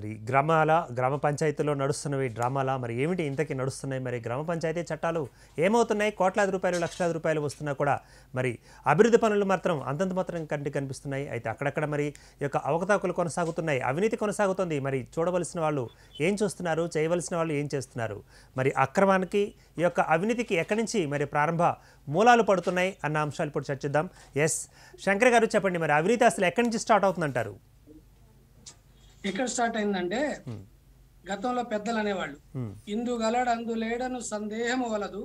మరి గ్రామాల గ్రామ పంచాయతీలో నడుస్తున్నవి డ్రామాల మరి ఏమిటి ఇంతకీ నడుస్తున్నాయి మరి గ్రామ పంచాయతీ చట్టాలు ఏమవుతున్నాయి కోట్లాది రూపాయలు లక్షలాది రూపాయలు వస్తున్నా కూడా మరి అభివృద్ధి పనులు మాత్రం అంతంత మాత్రం కంటికి కనిపిస్తున్నాయి అయితే అక్కడక్కడ మరి ఈ యొక్క అవకతవకలు కొనసాగుతున్నాయి అవినీతి కొనసాగుతుంది మరి చూడవలసిన వాళ్ళు ఏం చూస్తున్నారు చేయవలసిన వాళ్ళు ఏం చేస్తున్నారు మరి అక్రమానికి ఈ యొక్క అవినీతికి ఎక్కడి నుంచి మరి ప్రారంభ మూలాలు పడుతున్నాయి అన్న అంశాలు ఇప్పుడు చర్చిద్దాం ఎస్ శంకర్ గారు చెప్పండి మరి అవినీతి అసలు ఎక్కడి నుంచి స్టార్ట్ అవుతుందంటారు ఎక్కడ స్టార్ట్ అయిందంటే గతంలో పెద్దలు అనేవాళ్ళు Hmm. ఇందు గలడు అందు లేడను సందేహము వలదు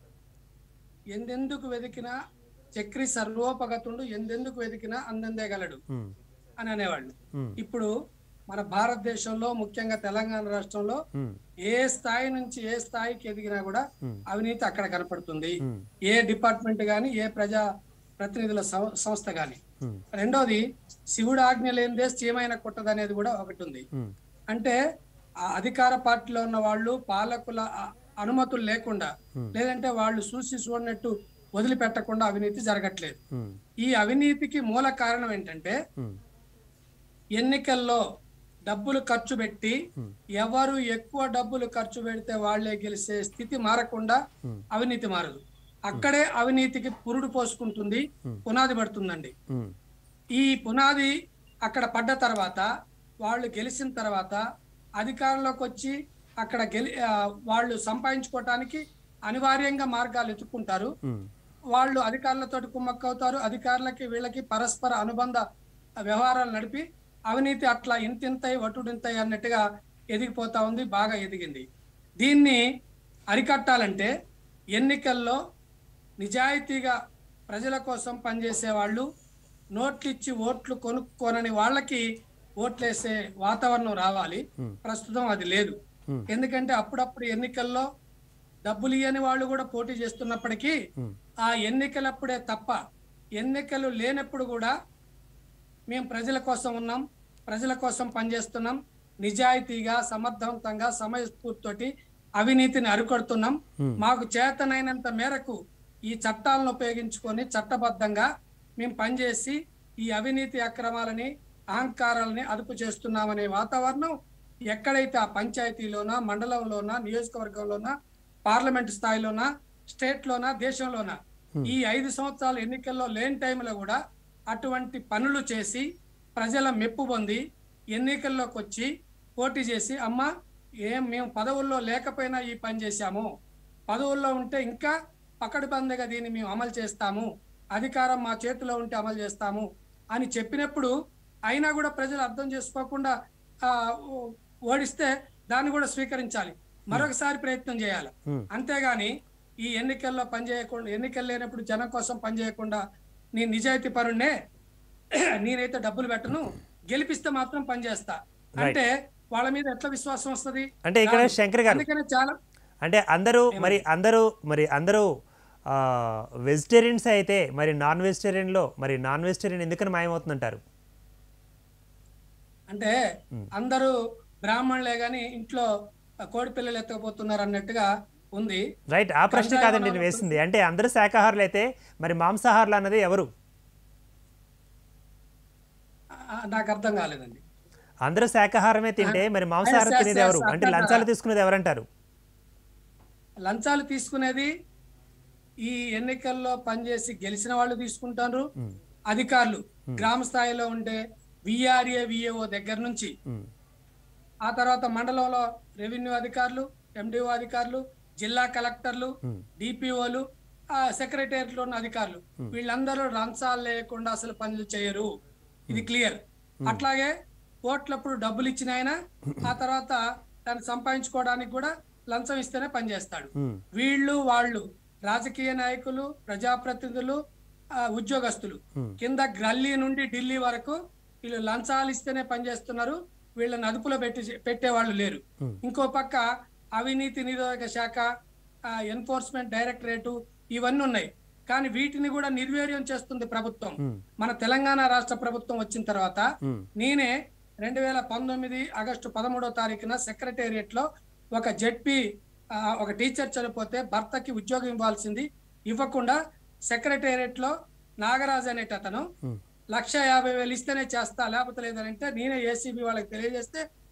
ఎందెందుకు వెతికినా చక్రి సర్వోపగతుండు ఎందెందుకు వెతికినా అందందే గలడు ఉమ్, అని అనేవాళ్ళు Hmm. ఇప్పుడు మన భారతదేశంలో ముఖ్యంగా తెలంగాణ రాష్ట్రంలో ఉమ్, ఏ స్థాయి నుంచి ఏ స్థాయికి ఎదిగినా కూడా Hmm. అవినీతి అక్కడ కనపడుతుంది ఉమ్, ఏ డిపార్ట్మెంట్ గాని ఏ ప్రజా ప్రతినిధుల సం- సంస్థ గాని ఉమ్, రెండోది శివుడు ఆజ్ఞ లేనిదే చీమైన కుట్టదనేది కూడా ఒకటి ఉంది ఉమ్, అంటే ఆ అధికార పార్టీలో ఉన్న వాళ్ళు పాలకుల అ- అనుమతులు లేకుండా లేదంటే వాళ్ళు చూసి చూడనట్టు వదిలిపెట్టకుండా అవినీతి జరగట్లేదు ఉమ్, ఈ అవినీతికి మూల కారణం ఏంటంటే ఉమ్, ఎన్నికల్లో డబ్బులు ఖర్చు పెట్టి ఎవరు ఎక్కువ డబ్బులు ఖర్చు పెడితే వాళ్ళే గెలిచే స్థితి మారకుండా అవినీతి మారదు అక్కడే అవినీతికి పురుడు పోసుకుంటుంది పునాది పడుతుందండి ఉమ్, ఈ పునాది అక్కడ పడ్డ తర్వాత వాళ్ళు గెలిచిన తర్వాత అధికారంలోకి వచ్చి అక్కడ గెలి ఆ, వాళ్ళు సంపాదించుకోవటానికి అనివార్యంగా మార్గాలు ఎత్తుక్కుంటారు ఉమ్, వాళ్ళు అధికారులతో కుమ్మక్కవుతారు అధికారులకి వీళ్ళకి పరస్పర అనుబంధ వ్యవహారాలు నడిపి అవినీతి అట్లా ఇంతింతై వటుడింతై అన్నట్టుగా ఎదిగిపోతా ఉంది బాగా ఎదిగింది దీన్ని అరికట్టాలంటే ఎన్నికల్లో నిజాయితీగా ప్రజల కోసం పనిచేసే వాళ్ళు నోట్లు ఇచ్చి ఓట్లు కొనుక్కోనని వాళ్ళకి ఓట్లేసే వాతావరణం రావాలి ప్రస్తుతం అది లేదు Hmm. ఎందుకంటే అప్పుడప్పుడు ఎన్నికల్లో డబ్బులు ఇయ్యని వాళ్ళు కూడా పోటీ చేస్తున్నప్పటికీ ఉమ్, ఆ ఎన్నికలప్పుడే తప్ప ఎన్నికలు లేనప్పుడు కూడా మేము ప్రజల కోసం ఉన్నాం ప్రజల కోసం పనిచేస్తున్నాం నిజాయితీగా సమర్థవంతంగా సమయస్ఫూర్తితోటి అవినీతిని అరికొడుతున్నాం Hmm. మాకు చేతనైనంత మేరకు ఈ చట్టాలను ఉపయోగించుకొని చట్టబద్ధంగా మేము పనిచేసి ఈ అవినీతి అక్రమాలని అహంకారాలని అదుపు చేస్తున్నామనే వాతావరణం ఎక్కడైతే ఆ పంచాయతీలోనా మండలంలోనా నియోజకవర్గంలోనా పార్లమెంట్ స్థాయిలోనా స్టేట్ లోనా దేశంలోనా ఈ ఐదు సంవత్సరాల ఎన్నికల్లో లేని టైంలో కూడా అటువంటి పనులు చేసి ప్రజల మెప్పు పొంది ఎన్నికల్లోకి వచ్చి పోటీ చేసి అమ్మ ఏం మేము పదవుల్లో లేకపోయినా ఈ పని చేశాము పదవుల్లో ఉంటే ఇంకా పకడ్బందీగా దీన్ని మేము అమలు చేస్తాము అధికారం మా చేతిలో ఉంటే అమలు చేస్తాము అని చెప్పినప్పుడు అయినా కూడా ప్రజలు అర్థం చేసుకోకుండా ఆ, ఓ- ఓడిస్తే దాన్ని కూడా స్వీకరించాలి మరొకసారి ప్రయత్నం చేయాలి ఉమ్, అంతేగాని ఈ ఎన్నికల్లో పనిచేయకుండా ఎన్నికలు లేనప్పుడు జనం కోసం పనిచేయకుండా నీ నిజాయితీ పరుణ్ణే నేనైతే డబ్బులు పెట్టను గెలిపిస్తే మాత్రం పనిచేస్తా అంటే వాళ్ళ మీద ఎట్లా విశ్వాసం వస్తది అంటే ఇక్కడ రాదు. శంకర్ గారు అందుకనే చాలా అంటే అందరూ మరి అందరూ మరి అందరూ వెజిటేరియన్స్ అయితే మరి నాన్ వెజిటేరియన్లో మరి నాన్ వెజిటేరియన్ ఎందుకని మాయమవుతుందంటారు అంటే అందరూ బ్రాహ్మణులే గాని ఇంట్లో కోడి పిల్లలు ఎత్తకపోతున్నారు అన్నట్టుగా ఉంది రైట్ ఆ ప్రశ్న గంజాయి కాదండి నేను వనాలు వేసింది అంటే అందరూ శాకాహారులు అయితే మరి మాంసాహారులు అన్నది ఎవరు ఆ, నాకు అర్థం కాలేదండి అందరూ శాకాహారమే తింటే మరి మాంసాహారం yes, తినేది yes, ఎవరు అంటే అర్థం లంచాలు తీసుకునేది ఎవరంటారు లంచాలు తీసుకునేది ఈ ఎన్నికల్లో పనిచేసి గెలిచిన వాళ్ళు తీసుకుంటారు అధికారులు గ్రామ స్థాయిలో ఉండే విఆర్ఏ విఏఓ దగ్గర నుంచి ఉమ్, ఆ తర్వాత మండలంలో రెవెన్యూ అధికారులు ఎండిఓ అధికారులు జిల్లా కలెక్టర్లు Hmm. డిపిఓలు సెక్రటేరియట్ లో ఉన్న అధికారులు వీళ్ళందరూ లంచాలు లేకుండా అసలు పనులు చేయరు ఇది క్లియర్ అట్లాగే ఓట్లప్పుడు డబ్బులు ఇచ్చిన ఆయన ఆ తర్వాత దాన్ని సంపాదించుకోవడానికి కూడా లంచం ఇస్తేనే పనిచేస్తాడు ఉమ్, వీళ్ళు వాళ్ళు రాజకీయ నాయకులు ప్రజాప్రతినిధులు ఆ, ఉద్యోగస్తులు Hmm. కింద గల్లీ నుండి ఢిల్లీ వరకు వీళ్ళు లంచాలు ఇస్తేనే పనిచేస్తున్నారు వీళ్ళని అదుపులో పెట్టి పెట్టేవాళ్ళు లేరు Hmm. ఇంకో పక్క అవినీతి నిరోధక శాఖ ఎన్ఫోర్స్మెంట్ డైరెక్టరేటు ఇవన్నీ ఉన్నాయి కానీ వీటిని కూడా నిర్వీర్యం చేస్తుంది ప్రభుత్వం Hmm. మన తెలంగాణ రాష్ట్ర ప్రభుత్వం వచ్చిన తర్వాత ఉమ్, నేనే రెండు వేల పంతొమ్మిది ఆగస్టు పదమూడో తారీఖున సెక్రటేరియట్ లో ఒక జెడ్పీ ఒక టీచర్ చనిపోతే భర్తకి ఉద్యోగం ఇవ్వాల్సింది ఇవ్వకుండా సెక్రటేరియట్ లో నాగరాజ్ అనేట అతను ఉమ్, లక్ష యాభై వేలు ఇస్తేనే చేస్తా లేకపోతే లేదంటే నేనే ఏసీబీ వాళ్ళకి తెలియజేస్తే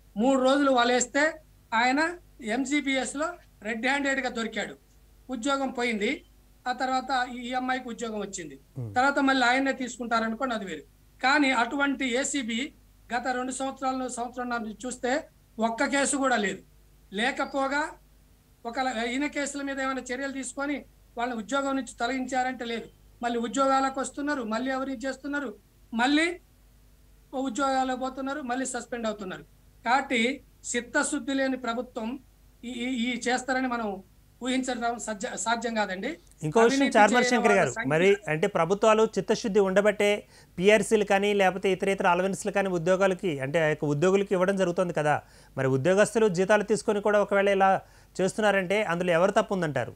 మూడు రోజులు వలేస్తే ఆయన ఎంజీబీఎస్ లో రెడ్ హ్యాండెడ్ గా దొరికాడు ఉద్యోగం పోయింది ఆ తర్వాత ఈ అమ్మాయికి ఉద్యోగం వచ్చింది తర్వాత మళ్ళీ ఆయన్నే తీసుకుంటారనుకోండి అది వేరు కానీ అటువంటి ఏసీబీ గత రెండు సంవత్సరాలు సంవత్సరం చూస్తే ఒక్క కేసు కూడా లేదు లేకపోగా ఒక ఈయన కేసుల మీద ఏమైనా చర్యలు తీసుకొని వాళ్ళని ఉద్యోగం నుంచి తొలగించారంటే లేదు మళ్ళీ ఉద్యోగాలకు వస్తున్నారు మళ్ళీ ఎవరికి చేస్తున్నారు మళ్ళీ ఉద్యోగాలకు పోతున్నారు మళ్ళీ సస్పెండ్ అవుతున్నారు కాబట్టి చిత్తశుద్ధి లేని ప్రభుత్వం ఈ ఈ- ఈ చేస్తారని మనం ఊహించడం సజ్జ- సాధ్యం కాదండి ఇంకో విషయం అవినీతి చార్మర్ చేయని శంకర్ వాళ్ళ గారు సంఖ్య- మరి అంటే ప్రభుత్వాలు చిత్తశుద్ధి ఉండబట్టే పిఆర్సీలు కానీ లేకపోతే ఇతర ఇతర అలవెన్స్లు కానీ ఉద్యోగాలకి అంటే ఆ యొక్క ఉద్యోగులకి ఇవ్వడం జరుగుతుంది కదా మరి ఉద్యోగస్తులు జీతాలు తీసుకొని కూడా ఒకవేళ ఇలా చేస్తున్నారంటే అందులో ఎవరు తప్పు ఉందంటారు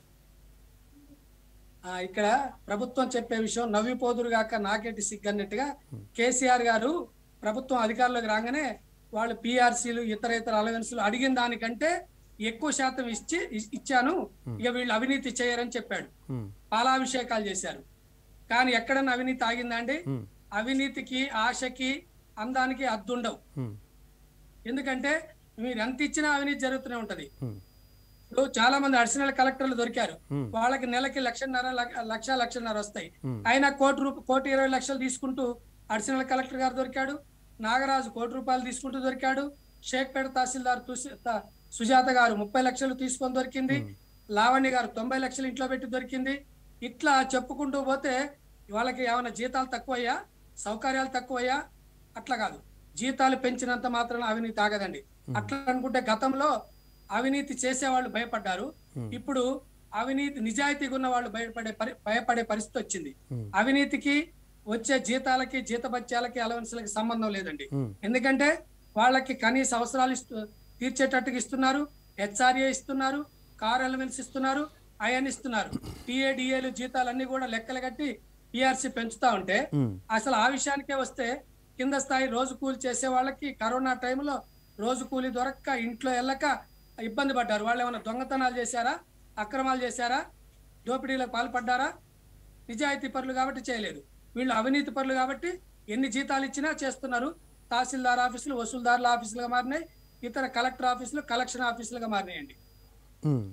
ఆ, ఇక్కడ ప్రభుత్వం చెప్పే విషయం నవ్విపోదురు గాక నాకేటి సిగ్గన్నట్టుగా కేసీఆర్ గారు ప్రభుత్వం అధికారంలోకి రాగానే వాళ్ళు పిఆర్సీలు ఇతర ఇతర అలవెన్స్లు అడిగిన దానికంటే ఎక్కువ శాతం ఇచ్చి ఇ- ఇచ్చాను ఇక వీళ్ళు అవినీతి చేయరని చెప్పాడు హ్మ్. పాలాభిషేకాలు చేశారు కానీ ఎక్కడన్నా అవినీతి ఆగిందా అండి హ్మ్. అవినీతికి ఆశకి అందానికి అద్దుండవు హ్మ్. ఎందుకంటే మీరు ఎంత ఇచ్చినా అవినీతి జరుగుతూనే ఉంటది హ్మ్. ఇప్పుడు చాలా మంది అడిషనల్ కలెక్టర్లు దొరికారు Hmm. వాళ్ళకి నెలకి లక్షన్నర లక్ష- లక్ష లక్షన్నర వస్తాయి Hmm. అయినా కోటి రూప కోటి ఇరవై లక్షలు తీసుకుంటూ అడిషనల్ కలెక్టర్ గారు దొరికాడు నాగరాజు కోటి రూపాయలు తీసుకుంటూ దొరికాడు షేక్పేట తహసీల్దార్ తుసి- త- సుజాత గారు ముప్పై లక్షలు తీసుకొని దొరికింది లావణ్య గారు తొంభై లక్షలు ఇంట్లో పెట్టి దొరికింది ఇట్లా చెప్పుకుంటూ పోతే వాళ్ళకి ఏమైనా జీతాలు తక్కువయ్యా సౌకర్యాలు తక్కువయ్యా అట్లా కాదు జీతాలు పెంచినంత మాత్రాన అవినీతి ఆగదండి అట్లా అనుకుంటే గతంలో అవినీతి చేసేవాళ్ళు భయపడ్డారు ఇప్పుడు అవినీతి నిజాయితీగా ఉన్న వాళ్ళు భయపడే పరి- భయపడే పరిస్థితి వచ్చింది Hmm. అవినీతికి వచ్చే జీతాలకి జీతభత్యాలకి అలవెన్స్లకి సంబంధం లేదండి Hmm. ఎందుకంటే వాళ్ళకి కనీస అవసరాలు ఇస్తూ తీర్చేటట్టుగా ఇస్తున్నారు హెచ్ఆర్ఏ ఇస్తున్నారు కార్ అలవెన్స్ ఇస్తున్నారు అయన్ ఇస్తున్నారు టీఏడిఏలు జీతాలన్నీ కూడా లెక్కలు కట్టి పిఆర్సీ పెంచుతా ఉంటే హ్మ్. అసలు ఆ విషయానికే వస్తే కింద స్థాయి రోజు కూలి చేసే వాళ్ళకి కరోనా టైంలో రోజు కూలి దొరక్క ఇంట్లో వెళ్ళక ఇబ్బంది పడ్డారు వాళ్ళు ఏమైనా దొంగతనాలు చేశారా అక్రమాలు చేశారా దోపిడీలకు పాల్పడ్డారా నిజాయితీ పరులు కాబట్టి చేయలేదు వీళ్ళు అవినీతి పరులు కాబట్టి ఎన్ని జీతాలు ఇచ్చినా చేస్తున్నారు తహసీల్దార్ ఆఫీసులు వసూల్దారుల ఆఫీసులుగా మారినాయి ఇతర కలెక్టర్ ఆఫీసులు కలెక్షన్ ఆఫీసులుగా మారినాయండి హ్మ్.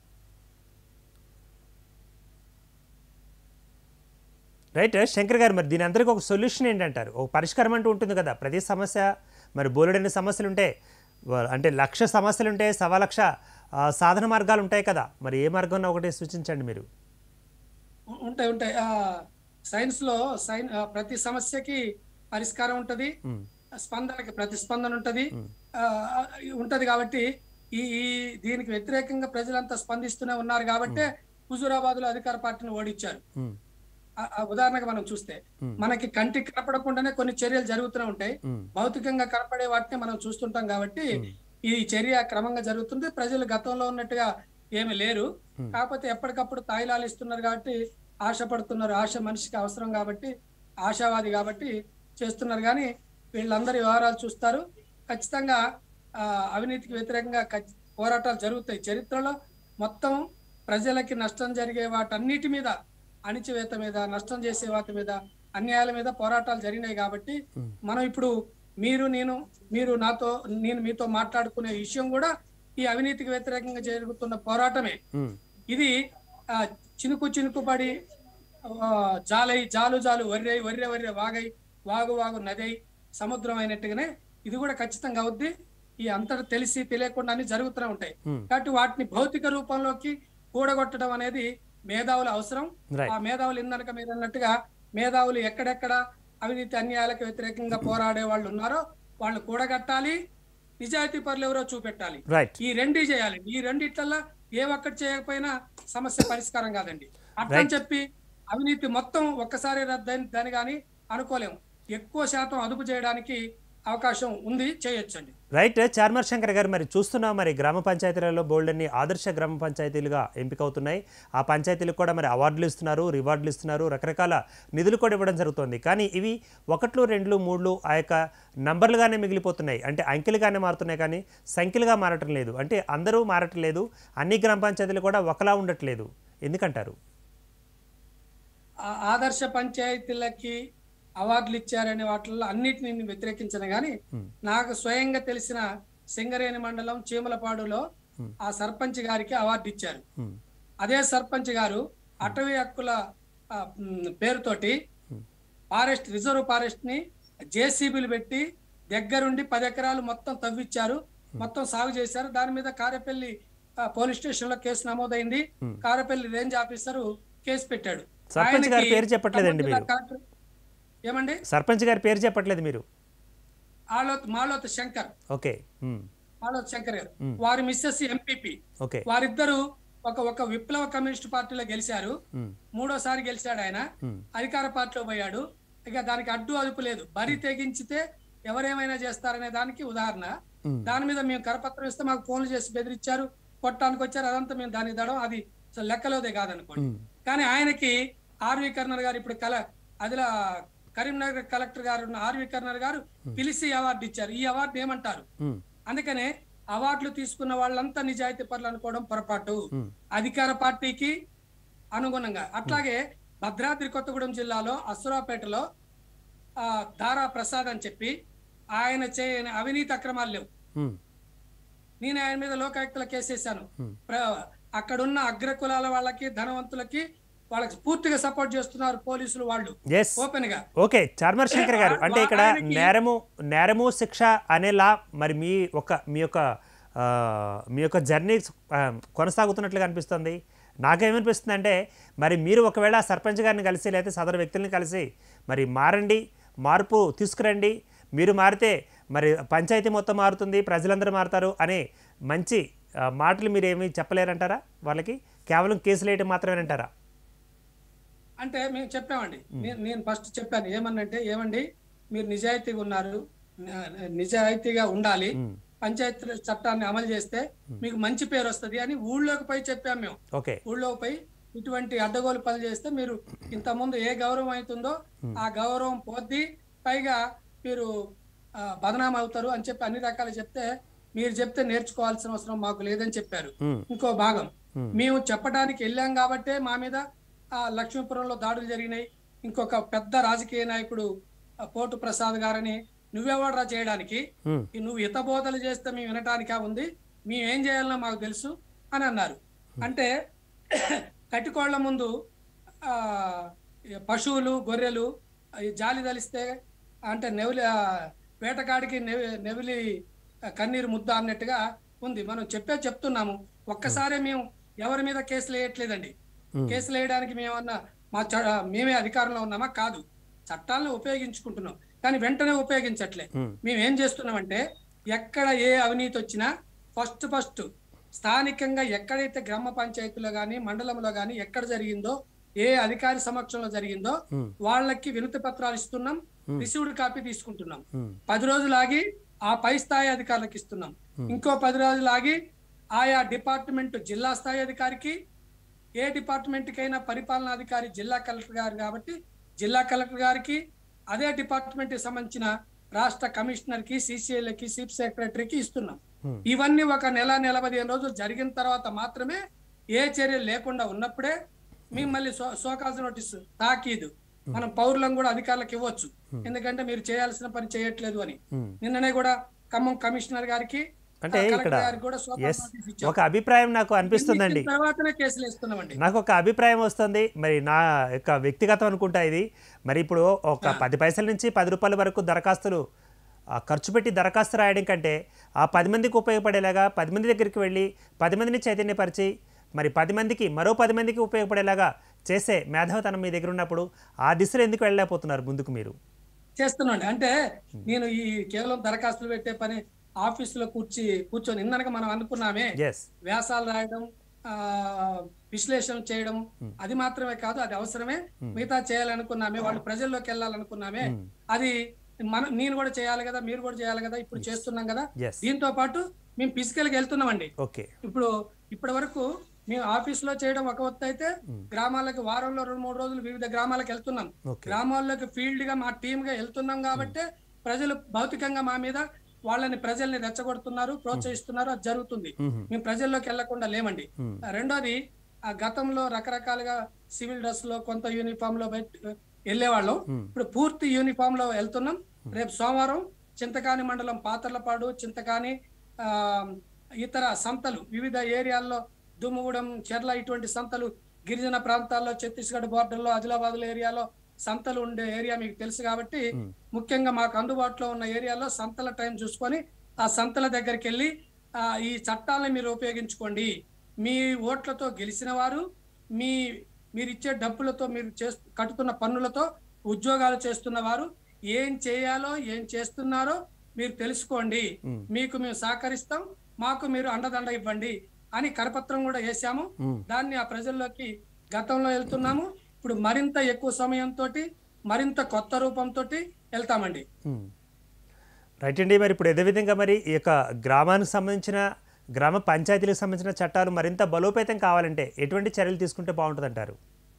రైట్ శంకర్ గారు మరి దీని అందరికీ ఒక సొల్యూషన్ ఏంటంటారు ఒక పరిష్కారం అంటూ ఉంటుంది కదా ప్రతి సమస్య మరి బోలెడన్ని సమస్యలు ఉంటే వా- అంటే లక్ష సమస్యలు ఉంటే సవా లక్ష ఆ, సాధన మార్గాలు ఉంటాయి కదా మరి ఏ మార్గం ఒకటి సూచించండి మీరు ఉ- ఉంటాయి ఉంటాయి ఆ సైన్స్ లో సైన్ ఆ, ప్రతి సమస్యకి పరిష్కారం ఉంటది హ్మ్. స్పందనకి ప్రతిస్పందన ఉంటది ఆ, ఉంటది కాబట్టి ఈ ఈ దీనికి వ్యతిరేకంగా ప్రజలంతా స్పందిస్తూనే ఉన్నారు కాబట్టి హుజూరాబాద్ లో అధికార పార్టీని ఓడించారు హ్మ్. ఆ- ఆ ఉదాహరణగా మనం చూస్తే మనకి కంటికి కనపడకుండానే కొన్ని చర్యలు జరుగుతూనే ఉంటాయి హ్మ్. భౌతికంగా కనపడే వాటిని మనం చూస్తుంటాం కాబట్టి ఈ చర్య క్రమంగా జరుగుతుంది ప్రజలు గతంలో ఉన్నట్టుగా ఏమి లేరు కాకపోతే ఎప్పటికప్పుడు తాయిలాలు ఇస్తున్నారు కాబట్టి ఆశపడుతున్నారు ఆశ మనిషికి అవసరం కాబట్టి ఆశావాది కాబట్టి చేస్తున్నారు కానీ వీళ్ళందరి వ్యవహారాలు చూస్తారు ఖచ్చితంగా ఆ, అవినీతికి వ్యతిరేకంగా ఖచ్చి- పోరాటాలు జరుగుతాయి చరిత్రలో మొత్తం ప్రజలకి నష్టం జరిగే వాటన్నిటి మీద అణిచివేత మీద నష్టం చేసే వాటి మీద అన్యాయాల మీద పోరాటాలు జరిగినాయి కాబట్టి మనం ఇప్పుడు మీరు నేను మీరు నాతో నేను మీతో మాట్లాడుకునే విషయం కూడా ఈ అవినీతికి వ్యతిరేకంగా జరుగుతున్న పోరాటమే హ్మ్. ఇది ఆ, చినుకు చినుకు పడి ఆ, జాలై జాలు జాలు వర్రె వర్రె వర్రె వాగై వాగు వాగు నదై సముద్రం అయినట్టుగానే ఇది కూడా ఖచ్చితంగా అవుద్ది ఈ అంతటా తెలిసి తెలియకుండా అన్ని జరుగుతూనే ఉంటాయి Hmm. కాబట్టి వాటిని భౌతిక రూపంలోకి కూడగొట్టడం అనేది మేధావుల అవసరం Right. ఆ మేధావులు ఇందనక మీరు అన్నట్టుగా మేధావులు ఎక్కడెక్కడ అవినీతి అన్యాయాలకు వ్యతిరేకంగా పోరాడే వాళ్ళు ఉన్నారో వాళ్ళు కూడగట్టాలి నిజాయితీ పరులు ఎవరో చూపెట్టాలి రైట్ ఈ రెండు చేయాలి ఈ రెండిట్లల్లో ఏ ఒక్కటి చేయకపోయినా సమస్య పరిష్కారం కాదండి అట్లా అని చెప్పి అవినీతి మొత్తం ఒక్కసారి రద్దని దాని కానీ అనుకోలేము ఎక్కువ శాతం అదుపు చేయడానికి అవకాశం ఉంది చేయొచ్చండి రైట్ చార్మర్ శంకర్ గారు మరి చూస్తున్నాం మరి గ్రామ పంచాయతీలలో బోల్డన్ని ఆదర్శ గ్రామ పంచాయతీలుగా ఎంపికవుతున్నాయి ఆ పంచాయతీలకు కూడా మరి అవార్డులు ఇస్తున్నారు రివార్డులు ఇస్తున్నారు రకరకాల నిధులు కూడా ఇవ్వడం జరుగుతుంది కానీ ఇవి ఒకట్లు రెండు మూడులు ఆ యొక్క నంబర్లుగానే మిగిలిపోతున్నాయి అంటే అంకెలుగానే మారుతున్నాయి కానీ సంఖ్యలుగా మారటం లేదు అంటే అందరూ మారటం లేదు అన్ని గ్రామ పంచాయతీలు కూడా ఒకలా ఉండట్లేదు ఎందుకంటారు ఆ ఆదర్శ పంచాయతీలకి అవార్డులు ఇచ్చారనే వాటిల్లో అన్నిటిని నేను వ్యతిరేకించను కానీ నాకు స్వయంగా తెలిసిన సింగరేణి మండలం చీమలపాడులో ఆ సర్పంచ్ గారికి అవార్డు ఇచ్చారు ఉమ్, అదే సర్పంచ్ గారు అటవీ హక్కుల ఆ, మ్, పేరుతోటి ఫారెస్ట్ రిజర్వ్ ఫారెస్ట్ ని జేసీబీలు పెట్టి దగ్గరుండి పది ఎకరాలు మొత్తం తవ్విచ్చారు మొత్తం సాగు చేశారు దాని మీద కారేపల్లి ఆ, పోలీస్ స్టేషన్ లో కేసు నమోదైంది కారేపల్లి రేంజ్ ఆఫీసర్ కేసు పెట్టాడు సర్పంచ్ గారి ఆయనకి పేరు చెప్పట్లేదండి ఖమ్మం జిల్లా మీరు. కలెక్టర్- ఏమండి సర్పంచ్ గారి పేరు చెప్పట్లేదు మీరు ఆలోత్ మాలోత్ శంకర్ ఓకే ఉమ్, మాలోత్ శంకర్ గారు వారి మిస్సెస్ ఎంపీపీ ఓకే వారిద్దరూ ఒక ఒక విప్లవ కమ్యూనిస్ట్ పార్టీలో గెలిచారు ఉమ్, మూడోసారి గెలిచాడు ఆయన ఉమ్, అధికార పార్టీలో పోయాడు ఇక దానికి అడ్డు అదుపు లేదు బరి తెగించితే ఎవరేమైనా చేస్తారనే దానికి ఉదాహరణ ఉమ్, దాని మీద మేము కరపత్రం ఇస్తే మాకు ఫోన్లు చేసి బెదిరించారు కొట్టడానికి వచ్చారు అదంతా మేము దానికి దడం అది అసలు లెక్కలోదే కాదనుకోండి ఉమ్, కానీ ఆయనకి ఆర్వి కర్నర్ గారు ఇప్పుడు కల అదిలా కరీంనగర్ కలెక్టర్ గారు ఉన్న ఆర్వి కర్నర్ గారు పిలిచి అవార్డు ఇచ్చారు ఈ అవార్డు ఏమంటారు ఉమ్, అందుకనే అవార్డులు తీసుకున్న వాళ్ళంతా నిజాయితీ పనులు అనుకోవడం పొరపాటు ఉమ్, అధికార పార్టీకి అనుగుణంగా అట్లాగే భద్రాద్రి కొత్తగూడెం జిల్లాలో అసురాపేటలో ఆ, దారా ప్రసాద్ అని చెప్పి ఆయన చేయని అవినీతి అక్రమాలు లేవు ఉమ్, నేను ఆయన మీద లోకాయుక్తల కేసేసాను Hmm. ప్ర- అక్కడున్న అగ్రకులాల వాళ్ళకి ధనవంతులకి వాళ్ళకి పూర్తిగా సపోర్ట్ చేస్తున్నారు పోలీసులు వాళ్ళు ఎస్ ఓపెన్ గా ఓకే చార్మర్ శంకర్ గారు అంటే ఇక్కడ ఆయనకి- నేరము నేరము శిక్ష అనేలా మరి మీ ఒక మీ యొక్క ఆ, మీ యొక్క జర్నీ ఆ, కొనసాగుతున్నట్లుగా అనిపిస్తుంది నాకేమనిపిస్తుంది అంటే మరి మీరు ఒకవేళ సర్పంచ్ గారిని కలిసి లేకపోతే సదరు వ్యక్తుల్ని కలిసి మరి మారండి మార్పు తీసుకురండి మీరు మారితే మరి పంచాయతీ మొత్తం మారుతుంది ప్రజలందరూ మారుతారు అనే మంచి ఆ, మాటలు మీరు ఏమీ చెప్పలేరంటారా వాళ్ళకి కేవలం కేసులు వేయటం మాత్రమేనంటారా అంటే మేము చెప్పామండి నేను- నేను ఫస్ట్ చెప్పాను ఏమన్నంటే ఏమండి మీరు నిజాయితీగా ఉన్నారు న- నిజాయితీగా ఉండాలి ఉమ్, పంచాయతీ చట్టాన్ని అమలు చేస్తే మీకు మంచి పేరు వస్తది అని ఊళ్ళోకి పోయి చెప్పాం మేము ఓకే ఊళ్ళోకి పోయి ఇటువంటి అడ్డగోలు పనులు చేస్తే మీరు ఇంతకుముందు ఏ గౌరవం అవుతుందో ఆ గౌరవం పోద్ది పైగా మీరు ఆ, బదనాం అవుతారు అని చెప్పి అన్ని రకాలు చెప్తే మీరు చెప్తే నేర్చుకోవాల్సిన అవసరం మాకు లేదని చెప్పారు ఉమ్, ఇంకో భాగం Hmm. మేము చెప్పడానికి వెళ్ళాం కాబట్టే మా మీద ఆ లక్ష్మీపురంలో దాడులు జరిగినాయి ఇంకొక పెద్ద రాజకీయ నాయకుడు ఆ, పోటు ప్రసాద్ గారని నువ్వెవడరా చేయడానికి ఉమ్, ఈ నువ్వు హితబోధలు చేస్తే మేము వినటానికా ఉంది మేము ఏం చేయాలనో మాకు తెలుసు అని అన్నారు అంటే కటికోళ్ల ముందు ఆ ఈ పశువులు గొర్రెలు ఈ జాలి తలిస్తే అంటే నెవిలి ఆ, వేటగాడికి నెవి నెవిలి కన్నీరు ముద్ద అన్నట్టుగా ఉంది మనం చెప్పే చెప్తున్నాము ఒక్కసారే మేము ఎవరి మీద కేసులు వేయట్లేదండి కేసులు వేయడానికి మేమన్నా మా చ- మేమే అధికారంలో ఉన్నామా కాదు చట్టాలను ఉపయోగించుకుంటున్నాం కానీ వెంటనే ఉపయోగించట్లే ఉమ్, మేము ఏం చేస్తున్నామంటే ఎక్కడ ఏ అవినీతి వచ్చినా ఫస్ట్ ఫస్ట్ స్థానికంగా ఎక్కడైతే గ్రామ పంచాయతీలో గాని మండలంలో గాని ఎక్కడ జరిగిందో ఏ అధికారి సమక్షంలో జరిగిందో ఉమ్, వాళ్ళకి వినతి పత్రాలు ఇస్తున్నాం రిసీవ్డ్ కాపీ తీసుకుంటున్నాం ఉమ్, పది రోజులు ఆగి ఆ పై స్థాయి అధికారులకు ఇస్తున్నాం ఇంకో పది రోజులు ఆగి ఆయా డిపార్ట్మెంట్ జిల్లా స్థాయి అధికారికి ఏ డిపార్ట్మెంట్ కైనా పరిపాలనా అధికారి జిల్లా కలెక్టర్ గారు కాబట్టి జిల్లా కలెక్టర్ గారికి అదే డిపార్ట్మెంట్ కి సంబంధించిన రాష్ట్ర కమిషనర్ కి సిసిఎల్కి చీఫ్ సెక్రటరీకి ఇస్తున్నాం Hmm. ఇవన్నీ ఒక నెల నెల పదిహేను రోజులు జరిగిన తర్వాత మాత్రమే ఏ చర్యలు లేకుండా ఉన్నప్పుడే మేము మళ్ళీ సో సోకాజ్ నోటీస్ తాకీదు మనం పౌరులను కూడా అధికారులకు ఇవ్వచ్చు ఎందుకంటే మీరు చేయాల్సిన పని చేయట్లేదు అని ఉమ్. నిన్ననే కూడా ఖమ్మం కమిషనర్ గారికి అంటే ఆ, ఇక్కడ కలెక్టర్ గారికి కూడా సోకాజ్ ఎస్ నోటీస్ ఇచ్చాం ఒక అభిప్రాయం నాకు అనిపిస్తుందండి ఇచ్చిన తర్వాతనే కేసులు వేస్తున్నామండి నాకు ఒక అభిప్రాయం వస్తుంది మరి నా యొక్క వ్యక్తిగతం అనుకుంటా ఇది మరి ఇప్పుడు ఒక పది పైసల నుంచి పది రూపాయల వరకు దరఖాస్తులు ఆ, ఖర్చు పెట్టి దరఖాస్తు రాయడం కంటే ఆ పది మందికి ఉపయోగపడేలాగా పది మంది దగ్గరికి వెళ్ళి పది మందిని చైతన్యపరిచి మరి పది మందికి మరో పది మందికి ఉపయోగపడేలాగా చేసే మేధావతనం మీ దగ్గర ఉన్నప్పుడు ఆ దిశలో ఎందుకు వెళ్ళలేకపోతున్నారు ముందుకు మీరు చేస్తున్నాండి అంటే నేను ఈ కేవలం దరఖాస్తులు పెట్టే పని ఆఫీసులో కూర్చి కూర్చొని ఇందనక మనం అనుకున్నామే ఎస్ వ్యాసాలు రాయడం ఆ విశ్లేషణ చేయడం అది మాత్రమే కాదు అది అవసరమే మిగతా చేయాలనుకున్నామే వాళ్ళు ప్రజల్లోకి వెళ్ళాలనుకున్నామే అది మనం నేను కూడా చేయాలి కదా మీరు కూడా చేయాలి కదా ఇప్పుడు చేస్తున్నాం కదా ఎస్ దీంతో పాటు మేము ఫిజికల్ గా వెళ్తున్నామండి ఓకే ఇప్పుడు ఇప్పటి వరకు మేము ఆఫీస్ లో చేయడం ఒక వత్తు అయితే గ్రామాలకు వారంలో రెండు మూడు రోజులు వివిధ గ్రామాలకు వెళ్తున్నాం ఓకే గ్రామాల్లోకి ఫీల్డ్ గా మా టీమ్ గా వెళ్తున్నాం కాబట్టి ప్రజలు భౌతికంగా మా మీద వాళ్ళని ప్రజల్ని రెచ్చగొడుతున్నారు ప్రోత్సహిస్తున్నారు అది జరుగుతుంది మ్మ్. మేము ప్రజల్లోకి వెళ్లకుండా లేమండి మ్మ్. రెండోది ఆ గతంలో రకరకాలుగా సివిల్ డ్రెస్ లో కొంత యూనిఫామ్ లో బయట వెళ్ళేవాళ్ళం ఇప్పుడు పూర్తి యూనిఫామ్ లో వెళ్తున్నాం రేపు సోమవారం చింతకాని మండలం పాతర్లపాడు చింతకాని ఆ, ఇతర సంతలు వివిధ ఏరియాల్లో దుమ్ముగూడెం చెర్ల ఇటువంటి సంతలు గిరిజన ప్రాంతాల్లో ఛత్తీస్గఢ్ బార్డర్లో ఆదిలాబాద్ ఏరియాలో సంతలు ఉండే ఏరియా మీకు తెలుసు కాబట్టి ముఖ్యంగా మాకు అందుబాటులో ఉన్న ఏరియాలో సంతల టైం చూసుకొని ఆ సంతల దగ్గరికి వెళ్ళి ఆ, ఈ చట్టాలను మీరు ఉపయోగించుకోండి మీ ఓట్లతో గెలిచిన వారు మీ మీరు ఇచ్చే డబ్బులతో మీరు చేస్తు కట్టుతున్న పన్నులతో ఉద్యోగాలు చేస్తున్న వారు ఏం చేయాలో ఏం చేస్తున్నారో మీరు తెలుసుకోండి మ్మ్. మీకు మేము సహకరిస్తాం మాకు మీరు అండదండ ఇవ్వండి అని కరపత్రం కూడా వేసాము మ్మ్. దాన్ని ఆ ప్రజల్లోకి గతంలో వెళ్తున్నాము ఇప్పుడు మరింత ఎక్కువ సమయంతో మరింత కొత్త రూపంతో వెళ్తామండి మ్మ్. రైట్ అండి మరి ఇప్పుడు విధంగా మరి ఈ యొక్క గ్రామానికి సంబంధించిన గ్రామ పంచాయతీలకు సంబంధించిన చట్టాలు మరింత బలోపేతం కావాలంటే ఎటువంటి చర్యలు తీసుకుంటే బాగుంటుంది అంటారు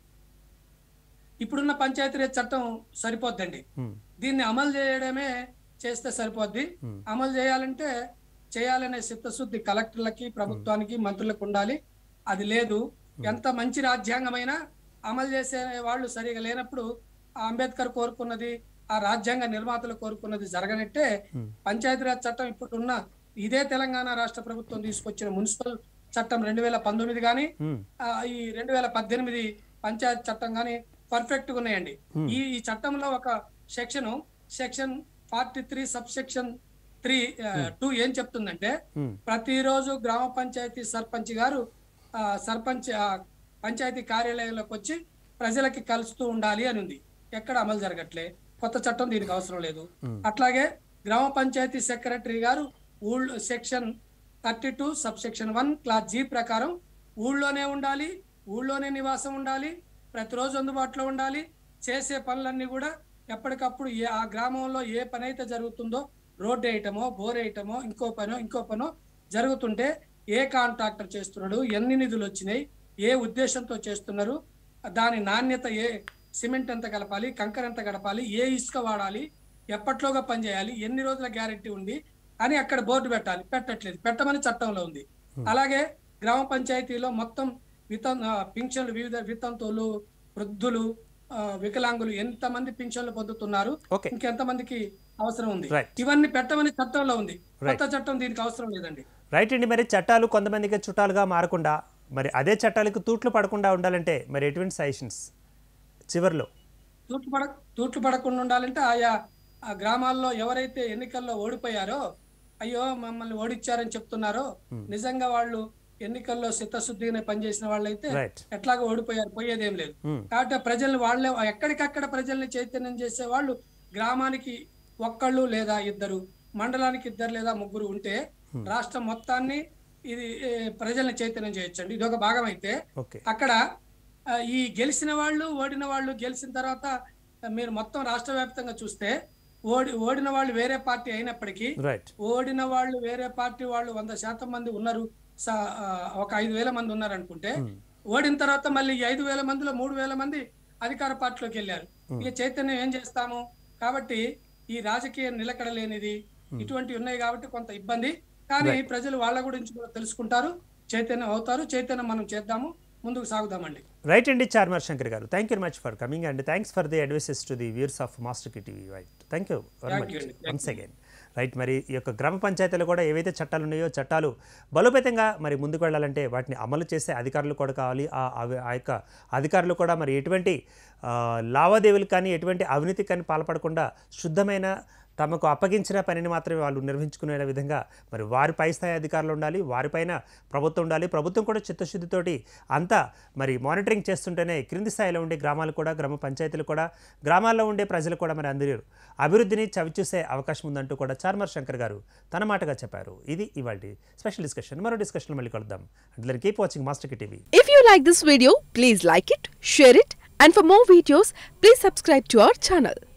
ఇప్పుడున్న పంచాయతీరాజ్ చట్టం సరిపోద్దండి దీన్ని అమలు చేయడమే చేస్తే సరిపోద్ది అమలు చేయాలంటే చేయాలనే చిత్తశుద్ధి కలెక్టర్లకి ప్రభుత్వానికి మంత్రులకు ఉండాలి అది లేదు ఎంత మంచి రాజ్యాంగమైనా అమలు చేసే వాళ్ళు సరిగా లేనప్పుడు ఆ అంబేద్కర్ కోరుకున్నది ఆ రాజ్యాంగ నిర్మాతలు కోరుకున్నది జరగనట్టే పంచాయతీరాజ్ చట్టం ఇప్పుడున్న ఇదే తెలంగాణ రాష్ట్ర ప్రభుత్వం తీసుకొచ్చిన మున్సిపల్ చట్టం రెండు వేల పంతొమ్మిది కానీ మ్మ్. ఆ, ఈ రెండు వేల పద్దెనిమిది పంచాయత్ చట్టం కానీ పర్ఫెక్ట్ గా ఉన్నాయండి ఈ ఈ చట్టంలో ఒక section section forty three sub section three two ఏం చెప్తుందంటే మ్మ్. ప్రతిరోజు గ్రామ పంచాయతీ సర్పంచ్ గారు ఆ, సర్పంచ్ ఆ, పంచాయతీ కార్యాలయంలోకి వచ్చి ప్రజలకి కలుస్తూ ఉండాలి అని ఉంది ఎక్కడ అమలు జరగట్లే కొత్త చట్టం దీనికి అవసరం లేదు అట్లాగే గ్రామ పంచాయతీ సెక్రటరీ గారు ఊళ్ళో section thirty two sub section one clause G ప్రకారం ఊళ్ళోనే ఉండాలి ఊళ్ళోనే నివాసం ఉండాలి ప్రతిరోజు అందుబాటులో ఉండాలి చేసే పనులన్నీ కూడా ఎప్పటికప్పుడు ఏ ఆ గ్రామంలో ఏ పని అయితే జరుగుతుందో రోడ్డు వేయటమో బోర్ వేయటమో ఇంకో పనో ఇంకో పనో జరుగుతుంటే ఏ కాంట్రాక్టర్ చేస్తున్నాడు ఎన్ని నిధులు వచ్చినాయి ఏ ఉద్దేశంతో చేస్తున్నారు దాని నాణ్యత ఏ సిమెంట్ ఎంత కలపాలి కంకర ఎంత కలపాలి ఏ ఇసుక వాడాలి ఎప్పట్లోగా పనిచేయాలి ఎన్ని రోజుల గ్యారెంటీ ఉంది అని అక్కడ బోర్డు పెట్టాలి పెట్టట్లేదు పెట్టమని చట్టంలో ఉంది అలాగే గ్రామ పంచాయతీలో మొత్తం వితం ఆ, పింఛన్లు వివిధ వితంతువులు వృద్ధులు ఆ, వికలాంగులు ఎంతమంది పింఛన్లు పొందుతున్నారు ఓకే ఇంకెంతమందికి అవసరం ఉంది Right. ఇవన్నీ పెట్టమని చట్టంలో ఉంది కొత్త చట్టం దీనికి అవసరం లేదండి రైట్ అండి మరి చట్టాలు కొంతమందికి చుట్టాలుగా మారకుండా మరి అదే చట్టాలకు తూట్లు పడకుండా ఉండాలంటే మరి ఎటువంటి సజెషన్స్ చివర్లో తూట్లు పడ తూట్లు పడకుండా ఉండాలంటే ఆయా ఆ గ్రామాల్లో ఎవరైతే ఎన్నికల్లో ఓడిపోయారో అయ్యో మమ్మల్ని ఓడిచ్చారని చెప్తున్నారో నిజంగా వాళ్ళు ఎన్నికల్లో చిత్తశుద్ధిగానే పనిచేసిన వాళ్ళైతే రైట్ ఎట్లాగో ఓడిపోయారు పోయేదేం లేదు Hmm. కాబట్టి ఆ ప్రజల్ని వాళ్ళే ఎక్కడికక్కడ ప్రజల్ని చైతన్యం చేసే వాళ్ళు గ్రామానికి ఒక్కళ్ళు లేదా ఇద్దరు మండలానికి ఇద్దరు లేదా ముగ్గురు ఉంటే రాష్ట్రం మొత్తాన్ని ఇది ఏ, ప్రజల్ని చైతన్యం చేయొచ్చండి ఇది ఒక భాగం అయితే ఓకే అక్కడ ఆ, ఈ గెలిచిన వాళ్ళు ఓడిన వాళ్ళు గెలిచిన తర్వాత ఆ, మీరు మొత్తం రాష్ట్ర వ్యాప్తంగా చూస్తే ఓడి ఓడిన వాళ్ళు వేరే పార్టీ అయినప్పటికీ రైట్ ఓడిన వాళ్ళు వేరే పార్టీ వాళ్ళు వంద శాతం మంది ఉన్నారు స- ఆ, ఒక ఐదు వేల మంది ఉన్నారు అనుకుంటే ఓడిన తర్వాత మళ్ళీ ఈ ఐదు వేల మందిలో మూడు వేల మంది అధికార పార్టీలోకి వెళ్ళారు ఇక చైతన్యం ఏం చేస్తాము కాబట్టి ఈ రాజకీయ నిలకడ లేనిది ఇటువంటివి ఉన్నాయి కాబట్టి కొంత ఇబ్బంది కానీ ప్రజలు వాళ్ళ గురించి కూడా తెలుసుకుంటారు చైతన్యం అవుతారు చైతన్యం మనం చేద్దాము ముందుకు సాగుదామండి రైట్ అండి చార్మర్ శంకర్ గారు thank you much for coming and thanks for the advices to the viewers of Master కి TV right thank you very Thank much you అండి. వన్స్ అగైన్ రైట్ మరి ఈ యొక్క గ్రామ పంచాయతీలు కూడా ఏవైతే చట్టాలు ఉన్నాయో చట్టాలు బలోపేతంగా మరి ముందుకు వెళ్ళాలంటే వాటిని అమలు చేసే అధికారులు కూడా కావాలి ఆ అవి- ఆ యొక్క అధికారులు కూడా మరి ఎటువంటి ఆ, లావాదేవీలు కానీ ఎటువంటి అవినీతి కానీ పాల్పడకుండా శుద్ధమైన తమకు అప్పగించిన పనిని మాత్రమే వాళ్ళు నిర్వహించుకునే విధంగా మరి వారి పై స్థాయి అధికారులు ఉండాలి వారిపైన ప్రభుత్వం ఉండాలి ప్రభుత్వం కూడా చిత్తశుద్ధితోటి అంతా మరి మానిటరింగ్ చేస్తుంటేనే క్రింది స్థాయిలో ఉండే గ్రామాలు కూడా గ్రామ పంచాయతీలు కూడా గ్రామాల్లో ఉండే ప్రజలు కూడా మరి అందరూ అభివృద్ధిని చవిచూసే అవకాశం ఉందంటూ కూడా చార్మర్ శంకర్ గారు తన మాటగా చెప్పారు ఇది ఇవాళ స్పెషల్ డిస్కషన్ మరో డిస్కషన్ మళ్ళీ కలుద్దాం అంటే keep watching Master TV If you like this video, please like it, share it, and for more videos, please subscribe to our channel.